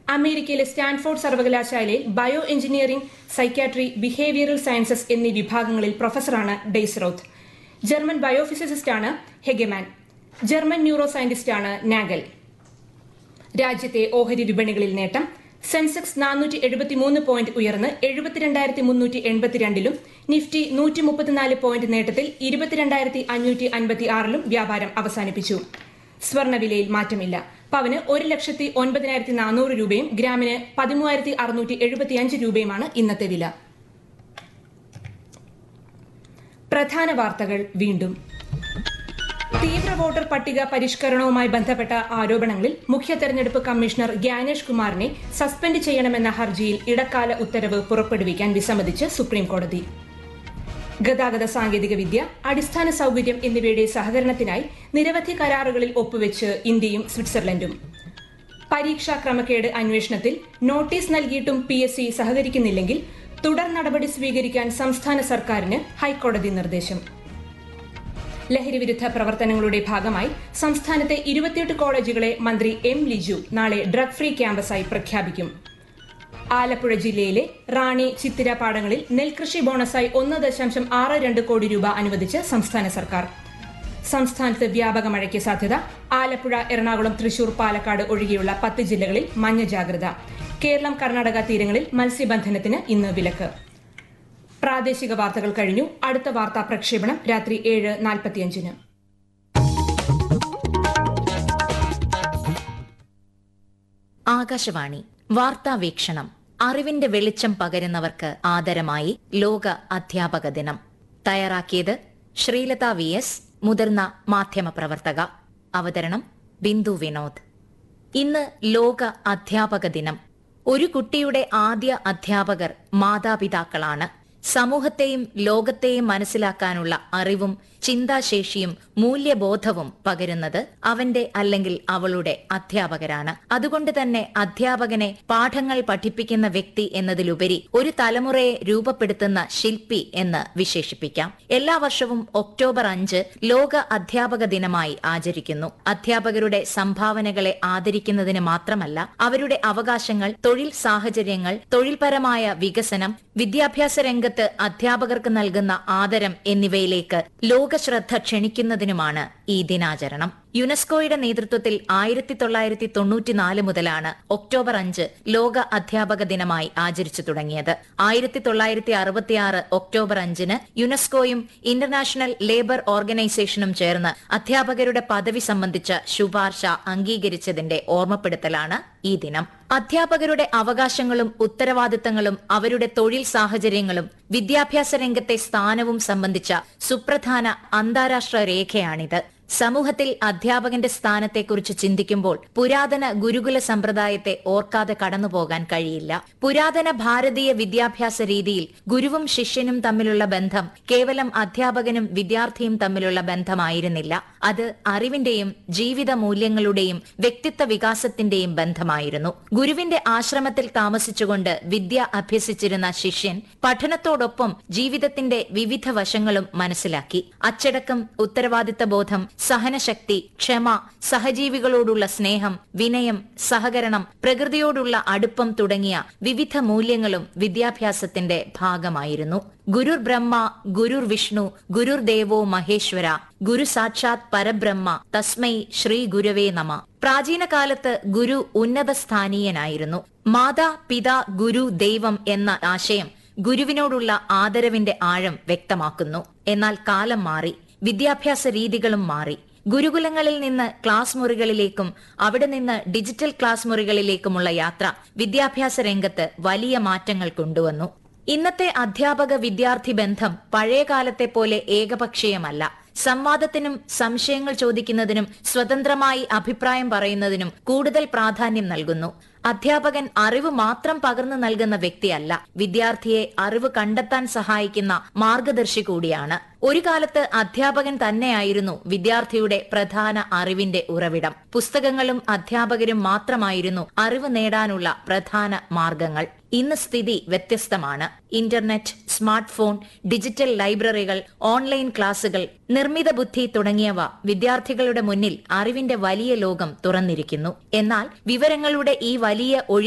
അമേരിക്കയിലെ സ്റ്റാൻഫോർഡ് സർവകലാശാലയിൽ bio engineering psychiatry behavioural sciences എന്നീ വിഭാഗങ്ങളിൽ പ്രൊഫസറാണ് ഡെയ്സ്റോത്ത് ജർമ്മൻ ബയോഫിസിസിസ്റ്റാണ് ഹെഗമാൻ ജർമ്മൻ ന്യൂറോ സയന്റിസ്റ്റാണ് നാഗൽ രാജ്യത്തെ ഓഹരി വിപണികളിൽ നേട്ടം സെൻസെക്സ് നാനൂറ്റി എഴുപത്തിമൂന്ന് പോയിന്റ് ഉയർന്ന് എഴുപത്തിരണ്ടായിരത്തി മുന്നൂറ്റി എൺപത്തിരണ്ടിലും നിഫ്റ്റി നൂറ്റി മുപ്പത്തിനാല് പോയിന്റ് നേട്ടത്തിൽ ഇരുപത്തിരണ്ടായിരത്തി അഞ്ഞൂറ്റി അൻപത്തി ആറിലും വ്യാപാരം അവസാനിപ്പിച്ചു സ്വർണ്ണവിലയിൽ മാറ്റമില്ല പവന് ഒരു ലക്ഷത്തി ഒൻപതിനായിരത്തി നാനൂറ് രൂപയും ഗ്രാമിന് പതിമൂവായിരത്തി അറുന്നൂറ്റി എഴുപത്തിയഞ്ച് രൂപയുമാണ് ഇന്നത്തെ വില പ്രധാന വാർത്തകൾ വീണ്ടും തീവ്ര വോട്ടർ പട്ടിക പരിഷ്കരണവുമായി ബന്ധപ്പെട്ട ആരോപണങ്ങളിൽ മുഖ്യ തെരഞ്ഞെടുപ്പ് കമ്മീഷണർ ഗ്യാനേഷ് കുമാറിനെ സസ്പെൻഡ് ചെയ്യണമെന്ന ഹർജിയിൽ ഇടക്കാല ഉത്തരവ് പുറപ്പെടുവിക്കാൻ വിസമ്മതിച്ച് സുപ്രീംകോടതി ഗതാഗത സാങ്കേതിക വിദ്യ അടിസ്ഥാന സൌകര്യം എന്നിവയുടെ സഹകരണത്തിനായി നിരവധി കരാറുകളിൽ ഒപ്പുവെച്ച് ഇന്ത്യയും സ്വിറ്റ്സർലൻഡും പരീക്ഷാ ക്രമക്കേട് അന്വേഷണത്തിൽ നോട്ടീസ് നൽകിയിട്ടും പി എസ് സി സഹകരിക്കുന്നില്ലെങ്കിൽ തുടർ നടപടി സ്വീകരിക്കാൻ സംസ്ഥാന സർക്കാരിന് ഹൈക്കോടതി നിർദ്ദേശം ലഹരിവിരുദ്ധ പ്രവർത്തനങ്ങളുടെ ഭാഗമായി സംസ്ഥാനത്തെ ഇരുപത്തിയെട്ട് കോളേജുകളെ മന്ത്രി എം ലിജു നാളെ ഡ്രഗ് ഫ്രീ ക്യാമ്പസായി പ്രഖ്യാപിക്കും ആലപ്പുഴ ജില്ലയിലെ റാണി ചിത്തിര പാടങ്ങളിൽ നെൽകൃഷി ബോണസായി ഒന്ന് ദശാംശം ആറ് രണ്ട് കോടി രൂപ അനുവദിച്ച് സംസ്ഥാന സർക്കാർ സംസ്ഥാനത്ത് വ്യാപക മഴയ്ക്ക് സാധ്യത ആലപ്പുഴ എറണാകുളം തൃശൂർ പാലക്കാട് ഒഴികെയുള്ള പത്ത് ജില്ലകളിൽ മഞ്ഞ ജാഗ്രത കേരളം കർണാടക തീരങ്ങളിൽ മത്സ്യബന്ധനത്തിന് ഇന്ന് വിലക്ക് പ്രാദേശിക വാർത്തകൾ കഴിഞ്ഞു അടുത്ത വാർത്താ പ്രക്ഷേപണം രാത്രി ഏഴ് നാൽപ്പത്തിയഞ്ചിന് ആകാശവാണി വാർത്താ വീക്ഷണം അറിവിന്റെ വെളിച്ചം പകരുന്നവർക്ക് ആദരമായി ലോക അധ്യാപക ദിനം തയ്യാറാക്കിയത് ശ്രീലത വി എസ് മുതിർന്ന മാധ്യമപ്രവർത്തക അവതരണം ബിന്ദു വിനോദ് ഇന്ന് ലോക അധ്യാപക ദിനം ഒരു കുട്ടിയുടെ ആദ്യ അധ്യാപകർ മാതാപിതാക്കളാണ് സമൂഹത്തെയും ലോകത്തെയും മനസ്സിലാക്കാനുള്ള അറിവും ചിന്താശേഷിയും മൂല്യബോധവും പകരുന്നത് അവന്റെ അല്ലെങ്കിൽ അവളുടെ അധ്യാപകരാണ് അതുകൊണ്ട് തന്നെ അധ്യാപകനെ പാഠങ്ങൾ പഠിപ്പിക്കുന്ന വ്യക്തി എന്നതിലുപരി ഒരു തലമുറയെ രൂപപ്പെടുത്തുന്ന ശില്പി എന്ന് വിശേഷിപ്പിക്കാം എല്ലാ വർഷവും ഒക്ടോബർ അഞ്ച് ലോക അധ്യാപക ദിനമായി ആചരിക്കുന്നു അധ്യാപകരുടെ സംഭാവനകളെ ആദരിക്കുന്നതിന് മാത്രമല്ല അവരുടെ അവകാശങ്ങൾ തൊഴിൽ സാഹചര്യങ്ങൾ തൊഴിൽപരമായ വികസനം വിദ്യാഭ്യാസ രംഗത്ത് അധ്യാപകർക്ക് നൽകുന്ന ആദരം എന്നിവയിലേക്ക് ലോകശ്രദ്ധ ക്ഷണിക്കുന്നതിനുമാണ് ഈ ദിനാചരണം യുനെസ്കോയുടെ നേതൃത്വത്തിൽ ആയിരത്തി തൊള്ളായിരത്തി തൊണ്ണൂറ്റിനാല് മുതലാണ് ഒക്ടോബർ അഞ്ച് ലോക അധ്യാപക ദിനമായി ആചരിച്ചു തുടങ്ങിയത് ആയിരത്തി തൊള്ളായിരത്തി അറുപത്തിയാറ് ഒക്ടോബർ അഞ്ചിന് യുനെസ്കോയും ഇന്റർനാഷണൽ ലേബർ ഓർഗനൈസേഷനും ചേർന്ന് അധ്യാപകരുടെ പദവി സംബന്ധിച്ച ശുപാർശ അംഗീകരിച്ചതിന്റെ ഓർമ്മപ്പെടുത്തലാണ് ഈ ദിനം അധ്യാപകരുടെ അവകാശങ്ങളും ഉത്തരവാദിത്തങ്ങളും അവരുടെ തൊഴിൽ സാഹചര്യങ്ങളും വിദ്യാഭ്യാസ രംഗത്തെ സ്ഥാനവും സംബന്ധിച്ച സുപ്രധാന അന്താരാഷ്ട്ര രേഖയാണിത് സമൂഹത്തിൽ അധ്യാപകന്റെ സ്ഥാനത്തെക്കുറിച്ച് ചിന്തിക്കുമ്പോൾ പുരാതന ഗുരുകുല സമ്പ്രദായത്തെ ഓർക്കാതെ കടന്നുപോകാൻ കഴിയില്ല പുരാതന ഭാരതീയ വിദ്യാഭ്യാസ രീതിയിൽ ഗുരുവും ശിഷ്യനും തമ്മിലുള്ള ബന്ധം കേവലം അധ്യാപകനും വിദ്യാർത്ഥിയും തമ്മിലുള്ള ബന്ധമായിരുന്നില്ല അത് അറിവിന്റെയും ജീവിത മൂല്യങ്ങളുടെയും വ്യക്തിത്വ വികാസത്തിന്റെയും ബന്ധമായിരുന്നു ഗുരുവിന്റെ ആശ്രമത്തിൽ താമസിച്ചുകൊണ്ട് വിദ്യ അഭ്യസിച്ചിരുന്ന ശിഷ്യൻ പഠനത്തോടൊപ്പം ജീവിതത്തിന്റെ വിവിധ വശങ്ങളും മനസ്സിലാക്കി അച്ചടക്കം ഉത്തരവാദിത്ത ബോധം സഹനശക്തി ക്ഷമ സഹജീവികളോടുള്ള സ്നേഹം വിനയം സഹകരണം പ്രകൃതിയോടുള്ള അടുപ്പം തുടങ്ങിയ വിവിധ മൂല്യങ്ങളും വിദ്യാഭ്യാസത്തിന്റെ ഭാഗമായിരുന്നു ഗുരുർ ബ്രഹ്മ ഗുരുർ വിഷ്ണു ഗുരുർ ദേവോ മഹേശ്വര ഗുരു സാക്ഷാത് പരബ്രഹ്മ തസ്മൈ ശ്രീ ഗുരവേ നമ പ്രാചീന കാലത്ത് ഗുരു ഉന്നത സ്ഥാനീയനായിരുന്നു മാതാ പിതാ ഗുരു ദൈവം എന്ന ആശയം ഗുരുവിനോടുള്ള ആദരവിന്റെ ആഴം വ്യക്തമാക്കുന്നു എന്നാൽ കാലം മാറി വിദ്യാഭ്യാസ രീതികളും മാറി ഗുരുകുലങ്ങളിൽ നിന്ന് ക്ലാസ് മുറികളിലേക്കും അവിടെ നിന്ന് ഡിജിറ്റൽ ക്ലാസ് മുറികളിലേക്കുമുള്ള യാത്ര വിദ്യാഭ്യാസ രംഗത്ത് വലിയ മാറ്റങ്ങൾ കൊണ്ടുവന്നു ഇന്നത്തെ അധ്യാപക വിദ്യാർത്ഥി ബന്ധം പഴയ കാലത്തെ പോലെ ഏകപക്ഷീയമല്ല സംവാദത്തിനും സംശയങ്ങൾ ചോദിക്കുന്നതിനും സ്വതന്ത്രമായി അഭിപ്രായം പറയുന്നതിനും കൂടുതൽ പ്രാധാന്യം നൽകുന്നു അധ്യാപകൻ അറിവ് മാത്രം പകർന്നു നൽകുന്ന വ്യക്തിയല്ല വിദ്യാർത്ഥിയെ അറിവ് കണ്ടെത്താൻ സഹായിക്കുന്ന മാർഗദർശി കൂടിയാണ് ഒരു കാലത്ത് അധ്യാപകൻ തന്നെയായിരുന്നു വിദ്യാർത്ഥിയുടെ പ്രധാന അറിവിന്റെ ഉറവിടം പുസ്തകങ്ങളും അധ്യാപകരും മാത്രമായിരുന്നു അറിവ് നേടാനുള്ള പ്രധാന മാർഗങ്ങൾ ഇന്ന് സ്ഥിതി വ്യത്യസ്തമാണ് ഇന്റർനെറ്റ് സ്മാർട്ട് ഫോൺ ഡിജിറ്റൽ ലൈബ്രറികൾ ഓൺലൈൻ ക്ലാസുകൾ നിർമ്മിത ബുദ്ധി തുടങ്ങിയവ വിദ്യാർത്ഥികളുടെ മുന്നിൽ അറിവിന്റെ വലിയ ലോകം തുറന്നിരിക്കുന്നു എന്നാൽ വിവരങ്ങളുടെ ഈ വലിയ ഒഴി